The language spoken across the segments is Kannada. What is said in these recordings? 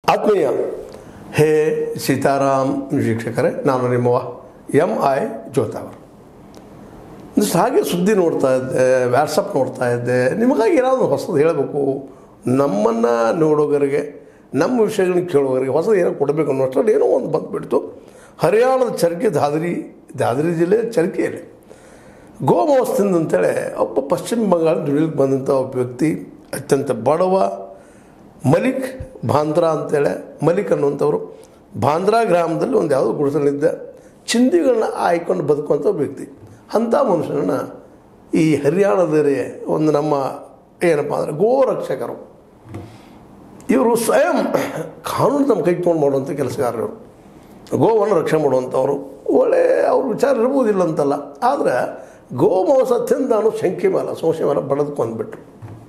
ಆತ್ಮೀಯ ಹೇ ಸೀತಾರಾಮ್ ವೀಕ್ಷಕರೇ ನಾನು ನಿಮ್ಮ ಎಂ ಐ ಜೋತಾವರ್ ಒಂದಿಷ್ಟು ಹಾಗೆ ಸುದ್ದಿ ನೋಡ್ತಾ ಇದ್ದೆ ವ್ಯಾಟ್ಸಪ್ ನೋಡ್ತಾ ಇದ್ದೆ ನಿಮಗಾಗಿ ಏನಾದರೂ ಹೊಸದು ಹೇಳಬೇಕು ನಮ್ಮನ್ನು ನೋಡೋಗರಿಗೆ ನಮ್ಮ ವಿಷಯಗಳನ್ನ ಕೇಳೋಗರಿಗೆ ಹೊಸದು ಏನೋ ಕೊಡಬೇಕು ಅನ್ನೋಷ್ಟರಲ್ಲಿ ಏನೋ ಒಂದು ಬಂದುಬಿಡ್ತು ಹರಿಯಾಣದ ಚರಕೆ ದಾದರಿ ದಾದರಿ ಜಿಲ್ಲೆ ಚರಕೆಯಲ್ಲಿ ಗೋಮಾಂಸದಿಂದ ಅಂತೇಳಿ ಒಬ್ಬ ಪಶ್ಚಿಮ ಬಂಗಾಳ ದುಡಿಲಿಕ್ಕೆ ಬಂದಂಥ ಒಬ್ಬ ವ್ಯಕ್ತಿ ಅತ್ಯಂತ ಬಡವ ಮಲಿಕ್ ಬಾಂದ್ರಾ ಅಂತೇಳಿ ಮಲಿಕ್ ಅನ್ನುವಂಥವ್ರು ಬಾಂದ್ರಾ ಗ್ರಾಮದಲ್ಲಿ ಒಂದು ಯಾವುದೋ ಗುಡಿಸಲಿದ್ದ ಚಿಂದಿಗಳನ್ನ ಆಯ್ಕೊಂಡು ಬದುಕುವಂಥ ಒಬ್ಬ ವ್ಯಕ್ತಿ ಅಂಥ ಮನುಷ್ಯನನ್ನು ಈ ಹರಿಯಾಣದಲ್ಲಿ ಒಂದು ನಮ್ಮ ಏನಪ್ಪ ಅಂದರೆ ಗೋರಕ್ಷಕರು ಇವರು ಸ್ವಯಂ ಕಾನೂನು ನಮ್ಮ ಕೈ ತೊಗೊಂಡು ಮಾಡುವಂಥ ಕೆಲಸಗಾರರು ಗೋವನ್ನು ರಕ್ಷಣೆ ಮಾಡುವಂಥವ್ರು ಒಳ್ಳೆ ಅವ್ರ ವಿಚಾರ ಇರ್ಬೋದಿಲ್ಲ ಅಂತಲ್ಲ ಆದರೆ ಗೋಮಾಂಸ ತಿಂದ ಅನ್ನೋ ಶಂಕೆ ಮೇಲೆ ಸಂಶಯ ಮೇಲೆ ಬಡದ್ಕೊಂಡ್ಬಿಟ್ರು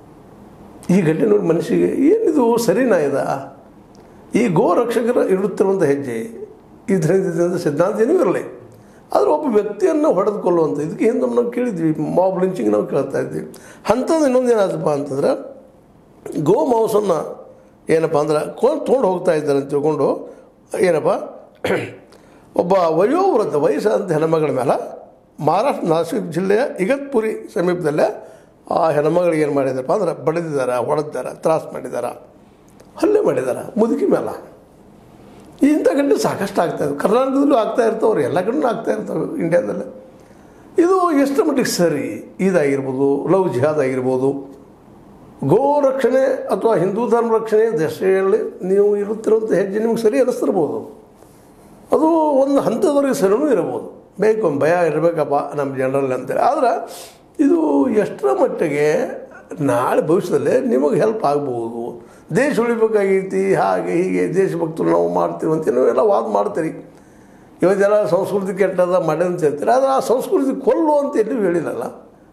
ಈ ಗಡ್ಡೆ ನೋಡಿ ಮನುಷ್ಯಗೆ ಏನಿದು ಸರಿನಾ ಇದ ಈ ಗೋ ರಕ್ಷಕರ ಇಡುತ್ತಿರುವಂಥ ಹೆಜ್ಜೆ ಇದರಿಂದ ಸಿದ್ಧಾಂತ ಏನೂ ಇರಲಿ ಆದರೆ ಒಬ್ಬ ವ್ಯಕ್ತಿಯನ್ನು ಹೊಡೆದುಕೊಳ್ಳುವಂಥ ಇದಕ್ಕೆ ಹಿಂದೆ ನಾವು ಕೇಳಿದ್ವಿ ಮಾಬ್ ಲಿಂಚಿಂಗ್ ನಾವು ಕೇಳ್ತಾ ಇದ್ವಿ ಅಂಥದ್ದು ಇನ್ನೊಂದು ಏನಾಯ್ತಪ್ಪ ಅಂತಂದ್ರೆ ಗೋ ಮಾಂಸನ್ನು ಏನಪ್ಪ ಅಂದ್ರೆ ಕೊಂಡು ತೊಗೊಂಡು ಹೋಗ್ತಾ ಇದ್ದಾರೆ ಅಂತ ತಿಳ್ಕೊಂಡು ಏನಪ್ಪ ಒಬ್ಬ ವಯೋವೃದ್ಧ ವಯಸ್ಸಾದಂಥ ಹೆಣ್ಮಗಳ ಮೇಲೆ ಮಹಾರಾಷ್ಟ್ರ ನಾಸಿಕ್ ಜಿಲ್ಲೆಯ ಇಗತ್ಪುರಿ ಸಮೀಪದಲ್ಲೇ ಆ ಹೆಣ್ಮಗಳಿಗೆ ಏನು ಮಾಡಿದಾರಪ್ಪ ಅಂದ್ರೆ ಬಡಿದಿದ್ದಾರೆ ಹೊಡೆದಿದ್ದಾರೆ ತ್ರಾಸು ಮಾಡಿದ್ದಾರೆ ಹಲ್ಲೆ ಮಾಡಿದ್ದಾರೆ ಮುದುಕಿ ಮೇಲೆ ಇಂಥ ಗಂಟೆ ಸಾಕಷ್ಟು ಆಗ್ತಾ ಇದ್ದಾವೆ ಕರ್ನಾಟಕದಲ್ಲೂ ಆಗ್ತಾ ಇರ್ತಾವ್ರಿ ಎಲ್ಲ ಕಡೆನೂ ಆಗ್ತಾ ಇರ್ತವೆ ಇಂಡಿಯಾದಲ್ಲೇ ಇದು ಎಷ್ಟು ಮಟ್ಟಿಗೆ ಸರಿ ಇದಾಗಿರ್ಬೋದು ಲವ್ ಜಿಹಾದ್ ಆಗಿರ್ಬೋದು ಗೋ ರಕ್ಷಣೆ ಅಥವಾ ಹಿಂದೂ ಧರ್ಮ ರಕ್ಷಣೆ ದಶೆಯಲ್ಲಿ ನೀವು ಇರುತ್ತಿರುವಂಥ ಹೆಜ್ಜೆ ನಿಮ್ಗೆ ಸರಿ ಅನ್ನಿಸ್ತಿರ್ಬೋದು ಅದು ಒಂದು ಹಂತದವರೆಗೆ ಸರಿನೂ ಇರ್ಬೋದು ಬೇಕು ಒಂದು ಭಯ ಇರಬೇಕಪ್ಪ ನಮ್ಮ ಜನರಲ್ಲಿ ಅಂತೇಳಿ ಆದ್ರೆ ಇದು ಎಷ್ಟರ ಮಟ್ಟಿಗೆ ನಾಳೆ ಭವಿಷ್ಯದಲ್ಲೇ ನಿಮಗೆ ಹೆಲ್ಪ್ ಆಗ್ಬೋದು ದೇಶ ಉಳಿಬೇಕಾಗೈತಿ ಹಾಗೆ ಹೀಗೆ ದೇಶಭಕ್ತರು ನಾವು ಮಾಡ್ತೀವಿ ಅಂತ ನೀವೆಲ್ಲ ವಾದ ಮಾಡ್ತೀರಿ ಇವತ್ತೆಲ್ಲ ಸಂಸ್ಕೃತಿ ಕೆಟ್ಟದ ಮಾಡಿ ಅಂತ ಹೇಳ್ತೀರಿ ಆದರೆ ಆ ಸಂಸ್ಕೃತಿ ಕೊಲ್ಲು ಅಂತ ಎಲ್ಲೂ ಹೇಳಿಲ್ಲಲ್ಲ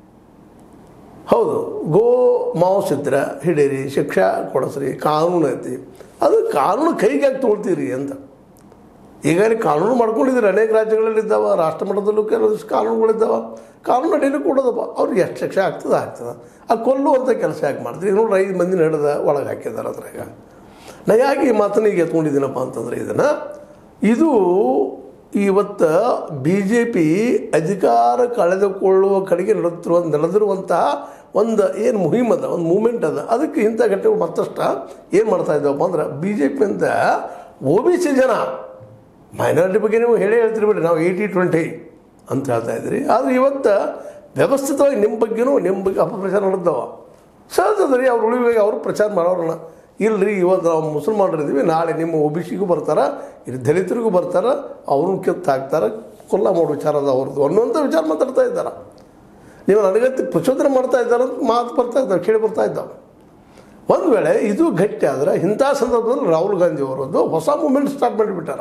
ಹೌದು ಗೋ ಮಾಂಸ ಇದ್ರೆ ಹಿಡೀರಿ ಶಿಕ್ಷಾ ಕೊಡಿಸ್ರಿ ಕಾನೂನು ಐತಿ ಅದು ಕಾನೂನು ಕೈಗೆ ಹಾಕಿ ತೊಳ್ತೀರಿ ಅಂತ ಈಗಾಗಲೇ ಕಾನೂನು ಮಾಡ್ಕೊಂಡಿದ್ದೀರಿ ಅನೇಕ ರಾಜ್ಯಗಳಲ್ಲಿ ಇದ್ದಾವ ರಾಷ್ಟ್ರ ಮಟ್ಟದಲ್ಲೂ ಕೆಲವೊಂದಿಷ್ಟು ಕಾನೂನುಗಳಿದ್ದಾವ ಕಾನೂನು ಅಡಿಯಲ್ಲಿ ಕೊಡೋದಪ್ಪ ಅವ್ರಿಗೆ ಎಷ್ಟು ಶಿಕ್ಷೆ ಆಗ್ತದೆ ಆಗ್ತದೆ ಆ ಕೊಲ್ಲುವಂಥ ಕೆಲಸ ಯಾಕೆ ಮಾಡ್ತೀರಿ ನೋಡ್ರಿ ಐದು ಮಂದಿ ನಡೆದ ಒಳಗೆ ಹಾಕಿದ್ದಾರೆ ಅದ್ರಾಗ ನಾ ಯಾಕೆ ಈ ಮಾತನ್ನ ಈಗ ಎತ್ಕೊಂಡಿದ್ದೀನಪ್ಪ ಅಂತಂದರೆ ಇದನ್ನು ಇದು ಇವತ್ತು ಬಿ ಜೆ ಪಿ ಅಧಿಕಾರ ಕಳೆದುಕೊಳ್ಳುವ ಕಡೆಗೆ ನಡೆತಿರುವ ನಡೆದಿರುವಂತಹ ಒಂದು ಏನು ಮುಹಿಮ್ ಅದ ಒಂದು ಮೂಮೆಂಟ್ ಅದ ಅದಕ್ಕೆ ಇಂಥ ಘಟನೆಗಳು ಮತ್ತಷ್ಟು ಏನು ಮಾಡ್ತಾ ಇದ್ದಾವಪ್ಪ ಅಂದ್ರೆ ಬಿ ಜೆ ಪಿಯಿಂದ ಒ ಬಿ ಸಿ ಜನ ಮೈನಾರಿಟಿ ಬಗ್ಗೆ ನೀವು ಹೇಳೇ ಹೇಳ್ತೀರಿ ಬಿಡಿ ನಾವು ಏಯ್ಟಿ ಟ್ವೆಂಟಿ ಅಂತ ಹೇಳ್ತಾ ಇದ್ದೀರಿ ಆದರೆ ಇವತ್ತು ವ್ಯವಸ್ಥಿತವಾಗಿ ನಿಮ್ಮ ಬಗ್ಗೆನೂ ನಿಮ್ಮ ಬಗ್ಗೆ ಅಪಪ್ರಚಾರ ನಡೆದವ ಸಹಜ ಅದ ರೀ ಅವ್ರು ಉಳಿವಾಗ ಅವರು ಪ್ರಚಾರ ಮಾಡೋರನ್ನ ಇಲ್ಲರಿ ಇವತ್ತು ನಾವು ಮುಸಲ್ಮಾನರು ಇದ್ದೀವಿ ನಾಳೆ ನಿಮ್ಮ ಒ ಬಿ ಸಿಗೂ ಬರ್ತಾರೆ ಇಲ್ಲಿ ದಲಿತರಿಗೂ ಬರ್ತಾರೆ ಅವ್ರನ್ನ ಕಿತ್ತು ಹಾಕ್ತಾರೆ ಕೊಲ್ಲ ಮಾಡೋ ವಿಚಾರ ಅದ ಅವ್ರದ್ದು ಅನ್ನುವಂಥ ವಿಚಾರ ಮಾತಾಡ್ತಾ ಇದ್ದಾರೆ ನೀವು ನನಗತ್ತೆ ಪ್ರಚೋದನೆ ಮಾಡ್ತಾ ಇದ್ದಾರೆ ಅಂತ ಮಾತು ಬರ್ತಾ ಇದ್ದಾವೆ ಕೇಳಿ ಬರ್ತಾ ಇದ್ದಾವೆ ಒಂದು ವೇಳೆ ಇದು ಗಟ್ಟಿ ಆದರೆ ಇಂಥ ಸಂದರ್ಭದಲ್ಲಿ ರಾಹುಲ್ ಗಾಂಧಿ ಅವರದ್ದು ಹೊಸ ಮೂಮೆಂಟ್ ಸ್ಟಾರ್ಟ್ ಮಾಡಿಬಿಟ್ಟಾರ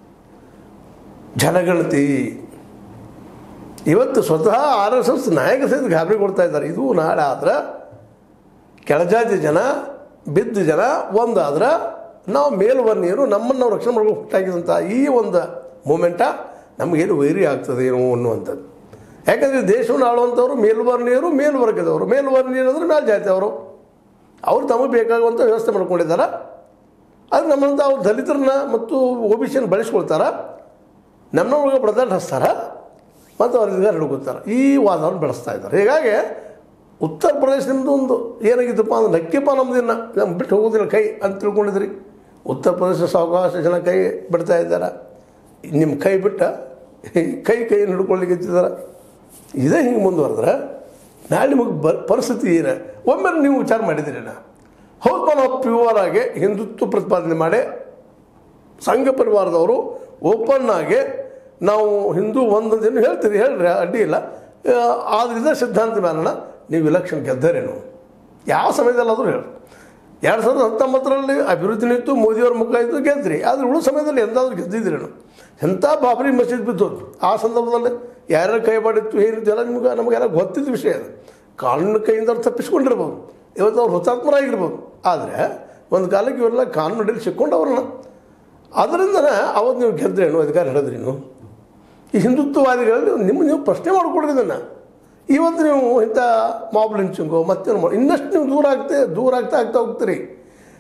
ಜನಗಣತಿ ಇವತ್ತು ಸ್ವತಃ ಆರ್ ಎಸ್ ಎಸ್ ನಾಯಕ ಸಹಿತ ಗಾಬರಿ ಕೊಡ್ತಾ ಇದ್ದಾರೆ ಇದು ನಾಳೆ ಆದ್ರೆ ಕೆಳಜಾತಿ ಜನ ಬಿದ್ದ ಜನ ಒಂದಾದ್ರೆ ನಾವು ಮೇಲ್ವರ್ಣೀಯರು ನಮ್ಮನ್ನು ನಾವು ರಕ್ಷಣೆ ಮಾಡ್ಕೊಂಡು ಹುಟ್ಟಾಕಿದಂಥ ಈ ಒಂದು ಮೂಮೆಂಟ ನಮಗೇನು ವೈರಿ ಆಗ್ತದೆ ಏನೋ ಅನ್ನುವಂಥದ್ದು ಯಾಕಂದರೆ ದೇಶವನ್ನು ಆಳುವಂಥವ್ರು ಮೇಲ್ವರ್ಣೀಯರು ಮೇಲ್ವರ್ಗದವರು ಮೇಲ್ವರ್ಣೀಯರು ಅಂದರೆ ಮೇಲ್ಜಾತಿಯವರು ಅವ್ರು ತಮಗೆ ಬೇಕಾಗುವಂಥ ವ್ಯವಸ್ಥೆ ಮಾಡ್ಕೊಂಡಿದ್ದಾರೆ ಅದು ನಮ್ಮಂಥ ಅವ್ರು ದಲಿತರನ್ನ ಮತ್ತು ಒ ಬಿ ಸಿಯನ್ನು ಬಳಸ್ಕೊಳ್ತಾರೆ ನಮ್ಮೊಳಗೆ ಬಡದಾಟ ಹಚ್ತಾರ ಮತ್ತು ಅವ್ರ ಅಧಿಕಾರ ಹಿಡ್ಕೊತಾರೆ ಈ ವಾದವನ್ನು ಬೆಳೆಸ್ತಾ ಇದ್ದಾರೆ ಹೀಗಾಗಿ ಉತ್ತರ ಪ್ರದೇಶ ನಿಮ್ಮದು ಒಂದು ಏನಾಗಿತ್ತಪ್ಪ ಅಂದ್ರೆ ನಕ್ಕಿಪ್ಪ ನಮ್ಮದಿನ್ನ ನಮ್ಮ ಬಿಟ್ಟು ಹೋಗೋದಿಲ್ಲ ಕೈ ಅಂತ ತಿಳ್ಕೊಂಡಿದ್ರಿ ಉತ್ತರ ಪ್ರದೇಶ ಸಾವಕಾಶ ಜನ ಕೈ ಬಿಡ್ತಾ ಇದ್ದಾರೆ ನಿಮ್ಮ ಕೈ ಬಿಟ್ಟ ಕೈ ಕೈಯನ್ನು ಹಿಡ್ಕೊಳ್ಳಿಕ್ಕೆ ಇತ್ತಿದ್ದಾರೆ ಇದೇ ಹಿಂಗೆ ಮುಂದುವರೆದ್ರೆ ನಾಳೆ ನಿಮಗೆ ಬ ಪರಿಸ್ಥಿತಿ ಏನು ಒಮ್ಮೆ ನೀವು ವಿಚಾರ ಮಾಡಿದ್ದೀರಿ ನಾ ಹೌದಪ್ಪ ನಾವು ಪ್ಯೂರ್ ಆಗಿ ಹಿಂದುತ್ವ ಪ್ರತಿಪಾದನೆ ಮಾಡಿ ಸಂಘ ಪರಿವಾರದವರು ಓಪನ್ ಆಗಿ ನಾವು ಹಿಂದೂ ಒಂದು ದಿನ ಹೇಳ್ತೀರಿ ಹೇಳ್ರಿ ಅಡ್ಡಿ ಇಲ್ಲ ಆದ್ರಿಂದ ಸಿದ್ಧಾಂತ ಮೇಲನ ನೀವು ಇಲೆಕ್ಷನ್ ಗೆದ್ದರೇನು ಯಾವ ಸಮಯದಲ್ಲಾದರೂ ಹೇಳಿ ಎರಡು ಸಾವಿರದ ಹತ್ತೊಂಬತ್ತರಲ್ಲಿ ಅಭಿವೃದ್ಧಿ ನಿಂತು ಮೋದಿಯವ್ರ ಮುಖ ಇದ್ದು ಗೆದ್ರಿ ಆದರೆ ಉಳಿದ ಸಮಯದಲ್ಲಿ ಎಂದಾದ್ರೂ ಗೆದ್ದಿದ್ರೇನು ಎಂಥ ಬಾಬರಿ ಮಸೀದ್ ಬಿದ್ದೋದು ಆ ಸಂದರ್ಭದಲ್ಲಿ ಯಾರ್ಯಾರ ಕೈ ಮಾಡಿತ್ತು ಏನಿತ್ತು ಎಲ್ಲ ನಿಮ್ಗೆ ನಮಗೆಲ್ಲ ಗೊತ್ತಿದ್ದ ವಿಷಯ ಅದು ಕಾನೂನು ಕೈಯಿಂದ ಅವ್ರು ತಪ್ಪಿಸ್ಕೊಂಡಿರ್ಬೋದು ಇವತ್ತು ಅವ್ರು ಹುತಾತ್ಮರಾಗಿರ್ಬೋದು ಆದರೆ ಒಂದು ಕಾಲಕ್ಕೆ ಇವರೆಲ್ಲ ಕಾನೂನು ಅಡಿಯಲ್ಲಿ ಸಿಕ್ಕೊಂಡು ಅವ್ರನ್ನ ಅದರಿಂದನೇ ಅವತ್ತು ನೀವು ಗೆದ್ರೇನು ಅಧಿಕಾರ ಹಿಡಿದ್ರಿ ನೀವು ಈ ಹಿಂದುತ್ವವಾದಿಗಳಲ್ಲಿ ನಿಮ್ಮ ನೀವು ಪ್ರಶ್ನೆ ಮಾಡ್ಕೊಡ್ರಿ ಇದನ್ನು ಇವತ್ತು ನೀವು ಇಂಥ ಮಾಬ್ ಲಿಂಚಿಂಗು ಮತ್ತೇನು ಮಾಡಿ ಇನ್ನಷ್ಟು ನೀವು ದೂರ ಆಗ್ತೇ ದೂರ ಆಗ್ತಾ ಆಗ್ತಾ ಹೋಗ್ತೀರಿ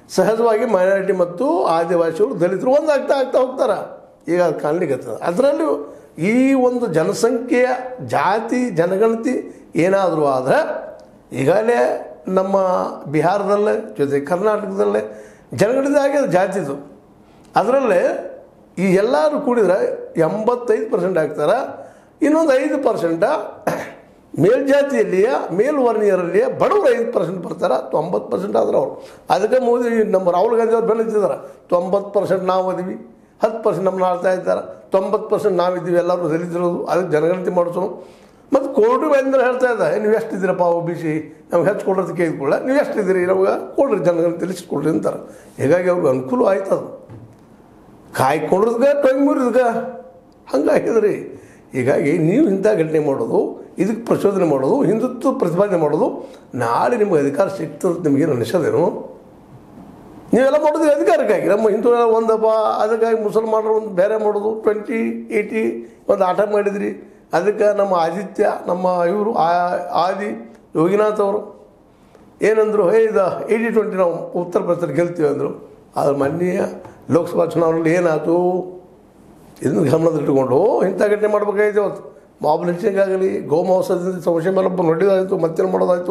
ಸಹಜವಾಗಿ ಮೈನಾರಿಟಿ ಮತ್ತು ಆದಿವಾಸಿಗಳು ದಲಿತರು ಒಂದು ಆಗ್ತಾ ಆಗ್ತಾ ಹೋಗ್ತಾರೆ ಈಗ ಅದು ಕಾಣ್ಲಿಕ್ಕೆ ಅದರಲ್ಲೂ ಈ ಒಂದು ಜನಸಂಖ್ಯೆಯ ಜಾತಿ ಜನಗಣತಿ ಏನಾದರೂ ಆದರೆ ಈಗಾಗಲೇ ನಮ್ಮ ಬಿಹಾರದಲ್ಲೇ ಜೊತೆ ಕರ್ನಾಟಕದಲ್ಲೇ ಜನಗಣತಿ ಆಗಿದೆ ಜಾತಿದು ಅದರಲ್ಲೇ ಈ ಎಲ್ಲರೂ ಕೂಡಿದ್ರೆ ಎಂಬತ್ತೈದು ಪರ್ಸೆಂಟ್ ಆಗ್ತಾರೆ ಇನ್ನೊಂದು ಐದು ಪರ್ಸೆಂಟ ಮೇಲ್ಜಾತಿಯಲ್ಲಿಯ ಮೇಲ್ವರ್ಣೀಯರಲ್ಲಿಯ ಬಡವರು ಐದು ಪರ್ಸೆಂಟ್ ಬರ್ತಾರೆ ತೊಂಬತ್ತು ಪರ್ಸೆಂಟ್ ಆದ್ರೆ ಅವರು ಅದಕ್ಕೆ ಮೋದಿ ನಮ್ಮ ರಾಹುಲ್ ಗಾಂಧಿ ಅವ್ರು ಬೆಳೆದಿದ್ದಾರೆ ತೊಂಬತ್ತು ಪರ್ಸೆಂಟ್ ನಾವು ಅದೀವಿ ಹತ್ತು ಪರ್ಸೆಂಟ್ ನಮ್ಮನ್ನ ಆಳ್ತಾ ಇದ್ದಾರೆ ತೊಂಬತ್ತು ಪರ್ಸೆಂಟ್ ನಾವಿದ್ದೀವಿ ಎಲ್ಲರೂ ದಲಿತಿರೋದು ಅದಕ್ಕೆ ಜನಗಣತಿ ಮಾಡಿಸೋಣ ಮತ್ತು ಕೋರ್ಟು ಅಂದ್ರೆ ಹೇಳ್ತಾ ಇದ್ದ ನೀವು ಎಷ್ಟು ಇದ್ದೀರಪ್ಪ ಒ ಬಿ ಸಿ ನಮ್ಗೆ ಹೆಚ್ಚು ಕೊಡೋದು ಕೇಳಿಕೊಳ್ಳ ನೀವು ಎಷ್ಟು ಇದ್ದೀರಿ ನಮ್ಗೆ ಕೊಡ್ರಿ ಜನಗಣತಿ ಲಿಸ್ಟ್ ಕೊಡ್ರಿ ಅಂತಾರೆ ಹೀಗಾಗಿ ಅವ್ರಿಗೆ ಅನುಕೂಲ ಆಯ್ತು ಅದು ಕಾಯ್ಕೊಂಡ್ರದ್ಗ ಟೊಂಗ್ಮೂರಿದ್ಗ ಹಂಗಾಗಿದ್ರಿ ಹೀಗಾಗಿ ನೀವು ಇಂಥ ಘಟನೆ ಮಾಡೋದು ಇದಕ್ಕೆ ಪ್ರಚೋದನೆ ಮಾಡೋದು ಹಿಂದುತ್ವ ಪ್ರತಿಪಾದನೆ ಮಾಡೋದು ನಾಳೆ ನಿಮ್ಗೆ ಅಧಿಕಾರ ಸಿಗ್ತದೆ ನಿಮಗೇನು ಅನಿಸೋದೇನು ನೀವೆಲ್ಲ ಮಾಡೋದು ಅಧಿಕಾರಕ್ಕಾಗಿ ನಮ್ಮ ಹಿಂದೂ ಒಂದಪ್ಪ ಅದಕ್ಕಾಗಿ ಮುಸಲ್ಮಾನರು ಒಂದು ಬೇರೆ ಮಾಡೋದು ಟ್ವೆಂಟಿ ಏಯ್ಟಿ ಒಂದು ಆಟ ಮಾಡಿದ್ರಿ ಅದಕ್ಕೆ ನಮ್ಮ ಆದಿತ್ಯ ನಮ್ಮ ಇವರು ಆದಿ ಯೋಗಿನಾಥ್ ಅವರು ಏನಂದರು ಹೇ ಇದು ಏಯ್ಟಿ ಟ್ವೆಂಟಿ ನಾವು ಉತ್ತರ ಪ್ರದೇಶ ಗೆಲ್ತೀವಿ ಅಂದರು ಆದ್ರೆ ಮೊನ್ನೆಯ ಲೋಕಸಭಾ ಚುನಾವಣೆಯಲ್ಲಿ ಏನಾಯ್ತು ಇದನ್ನು ಗಮನದಲ್ಲಿಟ್ಟುಕೊಂಡು ಇಂಥ ಘಟನೆ ಮಾಡಬೇಕಾಯ್ತು ಅವತ್ತು ಮಾಬ್ ಲಿಂಚಿಂಗ್ ಆಗಲಿ ಗೋಮಾಂಸದಿಂದ ಸಮಸ್ಯೆ ಮೇಲೆ ಒಬ್ಬ ನೋಡಿದಾಯಿತು ಮತ್ತೇನು ಮಾಡೋದಾಯಿತು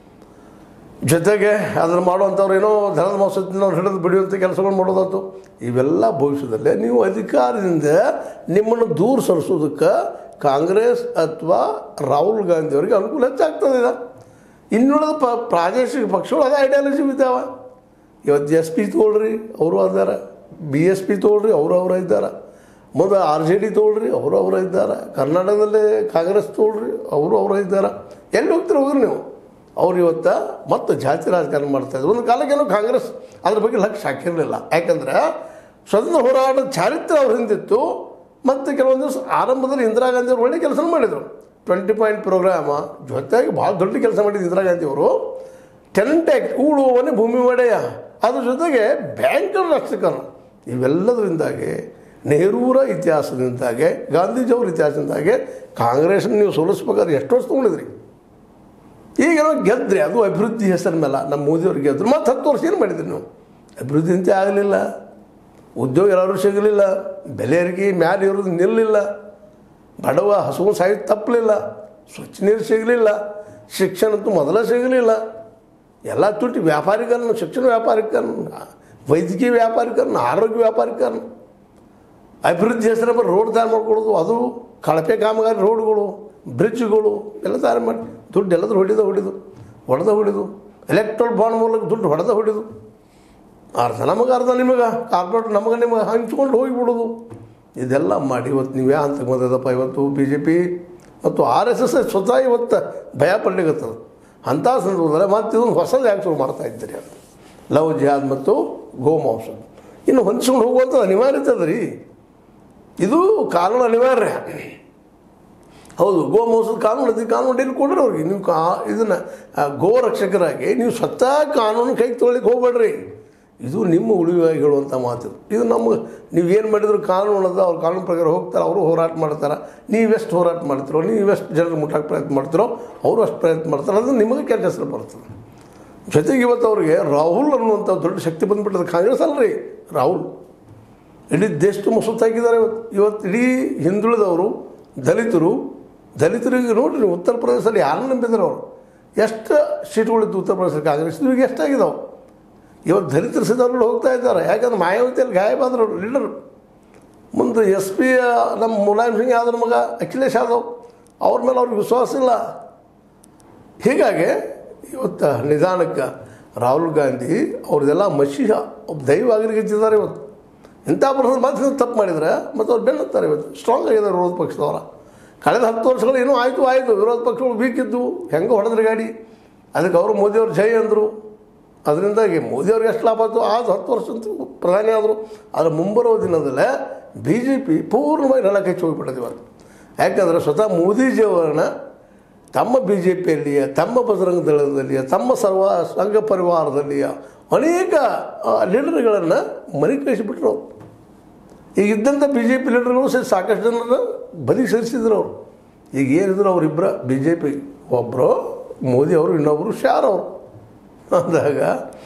ಜೊತೆಗೆ ಅದನ್ನು ಮಾಡುವಂಥವ್ರು ಏನೋ ಧನದ ಮೋಸದಿಂದ ಅವ್ರು ಹಿಡಿದು ಬಿಡುವಂಥ ಕೆಲಸಗಳು ಮಾಡೋದಾಯ್ತು ಇವೆಲ್ಲ ಭವಿಷ್ಯದಲ್ಲೇ ನೀವು ಅಧಿಕಾರದಿಂದ ನಿಮ್ಮನ್ನು ದೂರ ಸರಿಸೋದಕ್ಕೆ ಕಾಂಗ್ರೆಸ್ ಅಥವಾ ರಾಹುಲ್ ಗಾಂಧಿ ಅವರಿಗೆ ಅನುಕೂಲ ಹೆಚ್ಚಾಗ್ತದೆ ಇದು ಇನ್ನುಳಿದ ಪ ಪ್ರಾದೇಶಿಕ ಪಕ್ಷಗಳು ಅದೇ ಐಡಿಯಾಲಜಿ ಇದ್ದಾವೆ ಇವತ್ತು ಎಸ್ ಪಿ ತೊಗೊಳ್ರಿ ಅವರು ಅದಾರ ಬಿ ಎಸ್ ಪಿ ತೊಗೊಳ್ರಿ ಅವರು ಅವರ ಇದ್ದಾರೆ ಮುಂದೆ ಆರ್ ಜೆ ಡಿ ತೊಗೊಳ್ರಿ ಅವರು ಅವರ ಇದ್ದಾರೆ ಕರ್ನಾಟಕದಲ್ಲಿ ಕಾಂಗ್ರೆಸ್ ತೊಗೊಳ್ರಿ ಅವರು ಅವರ ಇದ್ದಾರೆ ಎಲ್ಲಿ ಹೋಗ್ತೀರಿ ಹೋಗ್ರಿ ನೀವು ಅವ್ರು ಇವತ್ತು ಮತ್ತೆ ಜಾತಿ ರಾಜಕಾರಣ ಮಾಡ್ತಾಯಿದ್ರು ಒಂದು ಕಾಲಕ್ಕೇನೋ ಕಾಂಗ್ರೆಸ್ ಅದ್ರ ಬಗ್ಗೆ ಲಕ್ಷ್ಯ ಹಾಕಿರಲಿಲ್ಲ ಯಾಕಂದ್ರೆ ಸ್ವತಂತ್ರ ಹೋರಾಟದ ಚಾರಿತ್ರ್ಯ ಅವ್ರ ಹಿಂದಿತ್ತು ಮತ್ತು ಕೆಲವೊಂದು ದಿವಸ ಆರಂಭದಲ್ಲಿ ಇಂದಿರಾ ಗಾಂಧಿ ಅವರು ಒಳ್ಳೆ ಕೆಲಸ ಮಾಡಿದರು ಟ್ವೆಂಟಿ ಪಾಯಿಂಟ್ ಪ್ರೋಗ್ರಾಮ ಜೊತೆಗೆ ಭಾಳ ದೊಡ್ಡ ಕೆಲಸ ಮಾಡಿದ್ದು ಇಂದಿರಾ ಗಾಂಧಿ ಅವರು ಟೆನೆಂಟ್ ಆ್ಯಕ್ಟ್ ಉಳುವವನೇ ಭೂಮಿ ಒಡೆಯ ಅದ್ರ ಜೊತೆಗೆ ಬ್ಯಾಂಕರ್ ರಾಷ್ಟ್ರೀಕರಣ ಇವೆಲ್ಲದರಿಂದಾಗಿ ನೆಹರೂರ ಇತಿಹಾಸದಿಂದಾಗೆ ಗಾಂಧೀಜಿಯವ್ರ ಇತಿಹಾಸದಿಂದಾಗೆ ಕಾಂಗ್ರೆಸ್ನ ನೀವು ಸೋಲಿಸ್ಬೇಕಾದ್ರೆ ಎಷ್ಟು ವರ್ಷ ತೊಗೊಂಡಿದ್ರಿ ಈಗ ಏನೋ ಗೆದ್ರಿ ಅದು ಅಭಿವೃದ್ಧಿ ಹೆಸರಿನ ಮೇಲೆ ನಮ್ಮ ಮೋದಿಯವ್ರು ಗೆದ್ರು ಮತ್ತು ಹತ್ತು ವರ್ಷ ಏನು ಮಾಡಿದ್ರಿ ನೀವು ಅಭಿವೃದ್ಧಿ ಅಂತ ಆಗಲಿಲ್ಲ ಉದ್ಯೋಗ ಎಲ್ಲರೂ ಸಿಗಲಿಲ್ಲ ಬೆಲೆ ಏರಿಕೆ ಮ್ಯಾಲೆ ಇರೋದು ನಿಲ್ಲಿಲ್ಲ ಬಡವ ಹಸುವು ಸಾಯ್ದು ತಪ್ಪಲಿಲ್ಲ ಸ್ವಚ್ಛ ನೀರು ಸಿಗಲಿಲ್ಲ ಶಿಕ್ಷಣ ಅಂತೂ ಮೊದಲ ಸಿಗಲಿಲ್ಲ ಎಲ್ಲ ತುಟ್ಟಿ ವ್ಯಾಪಾರೀಕರಣ ಶಿಕ್ಷಣ ವ್ಯಾಪಾರೀಕರಣ ವೈದ್ಯಕೀಯ ವ್ಯಾಪಾರೀಕರಣ ಆರೋಗ್ಯ ವ್ಯಾಪಾರೀಕರಣ ಅಭಿವೃದ್ಧಿ ಹೆಸರ ಮೇಲೆ ರೋಡ್ ತಯಾರು ಮಾಡ್ಕೊಳ್ಳೋದು ಅದು ಕಳಪೆ ಕಾಮಗಾರಿ ರೋಡ್ಗಳು ಬ್ರಿಡ್ಜ್ಗಳು ಎಲ್ಲ ತಯಾರು ಮಾಡಿ ದುಡ್ಡು ಎಲ್ಲದರೂ ಹೊಡಿದ ಹೊಡಿದು ಹೊಡೆದ ಹೊಡಿದು ಎಲೆಕ್ಟ್ರಲ್ ಬಾಂಡ್ ಮೂಲಕ ದುಡ್ಡು ಹೊಡೆದ ಹೊಡಿದು ಅರ್ಧ ನಮಗೆ ಅರ್ಧ ನಿಮಗೆ ಕಾರ್ಪೊರೇಟ್ ನಮಗೆ ನಿಮಗೆ ಹಂಚ್ಕೊಂಡು ಹೋಗಿಬಿಡೋದು ಇದೆಲ್ಲ ಮಾಡಿ ಇವತ್ತು ನೀವು ಯಾವ ಹಂತಕ್ಕೆ ಬಂದದಪ್ಪ ಇವತ್ತು ಬಿ ಜೆ ಪಿ ಮತ್ತು ಆರ್ ಎಸ್ ಎಸ್ ಸ್ವತಃ ಇವತ್ತು ಭಯ ಪಡ್ಲಿಕ್ಕತ್ತದ ಅಂಥ ಸಂದರ್ಭದಲ್ಲಿ ಮತ್ತೆ ಇದೊಂದು ಹೊಸದು ಯಾಕೆ ಶುರು ಮಾಡ್ತಾ ಇದ್ದೀರಿ ಅಂತ ಲವ್ ಜಿಹಾದ್ ಮತ್ತು ಗೋಮಾಂಸ ಇನ್ನು ಹೊಂಚ್ಕೊಂಡು ಹೋಗುವಂಥದ್ದು ಅನಿವಾರ್ಯತೆ ಅದ ರೀ ಇದು ಕಾನೂನು ಅನಿವಾರ್ಯ ಹೌದು ಗೋಮಾಂಸದ ಕಾನೂನು ಅದು ಕಾನೂನು ಎಲ್ಲಿ ಕೊಡ್ರಿ ಅವ್ರಿಗೆ ನೀವು ಕಾ ಇದನ್ನು ಗೋ ರಕ್ಷಕರಾಗಿ ನೀವು ಸ್ವತಃ ಕಾನೂನು ಕೈಗೆ ತೊಗೊಳ್ಳಿಕ್ಕೆ ಹೋಗ್ಬೇಡ್ರಿ ಇದು ನಿಮ್ಮ ಉಳಿವಾಗಿ ಹೇಳುವಂಥ ಮಾತು ಇದು ನಮಗೆ ನೀವು ಏನು ಮಾಡಿದ್ರು ಕಾನೂನು ಅದ ಅವ್ರು ಕಾನೂನು ಪ್ರಕಾರ ಹೋಗ್ತಾರೆ ಅವರು ಹೋರಾಟ ಮಾಡ್ತಾರೆ ನೀವೆಷ್ಟು ಹೋರಾಟ ಮಾಡ್ತಿರೋ ನೀವೆಷ್ಟು ಜನರು ಮುಟ್ಟಕ್ಕೆ ಪ್ರಯತ್ನ ಮಾಡ್ತಿರೋ ಅವರು ಅಷ್ಟು ಪ್ರಯತ್ನ ಮಾಡ್ತಾರೆ ಅದು ನಿಮಗೆ ಕೆಟ್ಟ ಹೆಸರು ಬರ್ತದೆ ಜೊತೆಗೆ ಇವತ್ತು ಅವ್ರಿಗೆ ರಾಹುಲ್ ಅನ್ನುವಂಥ ದೊಡ್ಡ ಶಕ್ತಿ ಬಂದುಬಿಟ್ಟದ ಕಾಂಗ್ರೆಸ್ ಅಲ್ರಿ ರಾಹುಲ್ ಇಡೀ ದೇಶ ತುಂಬ ಸುತ್ತಾಕಿದ್ದಾರೆ ಇವತ್ತು ಇವತ್ತು ಇಡೀ ಹಿಂದುಳಿದವರು ದಲಿತರು ದಲಿತರಿಗೆ ನೋಡ್ರಿ ನೀವು ಉತ್ತರ ಪ್ರದೇಶದಲ್ಲಿ ಯಾರನ್ನ ನಂಬಿದ್ದಾರೆ ಅವರು ಎಷ್ಟು ಸೀಟ್ಗಳಿದ್ದು ಉತ್ತರ ಪ್ರದೇಶ ಕಾಂಗ್ರೆಸ್ ಈಗ ಎಷ್ಟಾಗಿದ್ದಾವೆ ಇವತ್ತು ದಲಿತರ ಸಿದ್ಧಾರ್ಗಳು ಹೋಗ್ತಾ ಇದ್ದಾರೆ ಯಾಕಂದ್ರೆ ಮಾಯಾವತಿಯಲ್ಲಿ ಗಾಯಬಾದ್ರು ಲೀಡರ್ ಮುಂದೆ ಎಸ್ ಪಿ ನಮ್ಮ ಮುಲಾಯಂ ಸಿಂಗ್ ಯಾದವ್ ಮಗ ಅಖಿಲೇಶ್ ಯಾದವ್ ಅವ್ರ ಮೇಲೆ ಅವ್ರಿಗೆ ವಿಶ್ವಾಸ ಇಲ್ಲ ಹೀಗಾಗಿ ಇವತ್ತು ನಿಧಾನಕ್ಕೆ ರಾಹುಲ್ ಗಾಂಧಿ ಅವ್ರದ್ದೆಲ್ಲ ಮಸೀಹ ಒಬ್ಬ ದೈವ ಆಗಲಿಕ್ಕಿದ್ದಾರೆ ಇವತ್ತು ಇಂಥ ಪರ್ಸನ್ ಮಾತ್ರ ತಪ್ಪು ಮಾಡಿದರೆ ಮತ್ತು ಅವ್ರು ಬೆನ್ನುತ್ತಾರೆ ಇವತ್ತು ಸ್ಟ್ರಾಂಗ್ ಆಗಿದ್ದಾರೆ ವಿರೋಧ ಪಕ್ಷದವರ ಕಳೆದ ಹತ್ತು ವರ್ಷಗಳು ಏನೋ ಆಯಿತು ಆಯಿತು ವಿರೋಧ ಪಕ್ಷಗಳು ವೀಕ್ ಇದ್ದು ಹೆಂಗೆ ಹೊಡೆದ್ರೆ ಗಾಡಿ ಅದಕ್ಕೆ ಅವರು ಮೋದಿಯವ್ರು ಜೈ ಅಂದರು ಅದರಿಂದಾಗಿ ಮೋದಿಯವ್ರಿಗೆ ಎಷ್ಟು ಲಾಭ ಆಯಿತು ಆದ ಹತ್ತು ವರ್ಷ ಅಂತೂ ಪ್ರಧಾನಿ ಆದರು ಆದರೆ ಮುಂಬರುವ ದಿನದಲ್ಲೇ ಬಿ ಜೆ ಪಿ ಪೂರ್ಣವಾಗಿ ನೆಲಕ್ಕೆ ಹೆಚ್ಚು ಹೋಗಿಬಿಟ್ಟದೆ ಇವತ್ತು ಯಾಕಂದರೆ ಸ್ವತಃ ಮೋದಿಜಿಯವರನ್ನ ತಮ್ಮ ಬಿ ಜೆ ಪಿಯಲ್ಲಿಯ ತಮ್ಮ ಬಜರಂಗ ದಳದಲ್ಲಿಯ ತಮ್ಮ ಸರ್ವ ಸಂಘ ಪರಿವಾರದಲ್ಲಿಯ ಅನೇಕ ಲೀಡರ್ಗಳನ್ನು ಮನೆ ಕಳಿಸಿಬಿಟ್ರು ಈಗ ಇದ್ದಂಥ ಬಿ ಜೆ ಪಿ ಲೀಡರ್ಗಳು ಸಹ ಸಾಕಷ್ಟು ಜನರನ್ನ ಬದಿಗೆ ಸೇರಿಸಿದ್ರು ಅವರು ಈಗ ಏನಿದ್ರು ಅವರಿಬ್ಬರ ಬಿ ಜೆ ಪಿ ಒಬ್ಬರು ಮೋದಿ ಅವರು ಇನ್ನೊಬ್ಬರು ಶಾರ್ ಅವರು ಅಂದಾಗ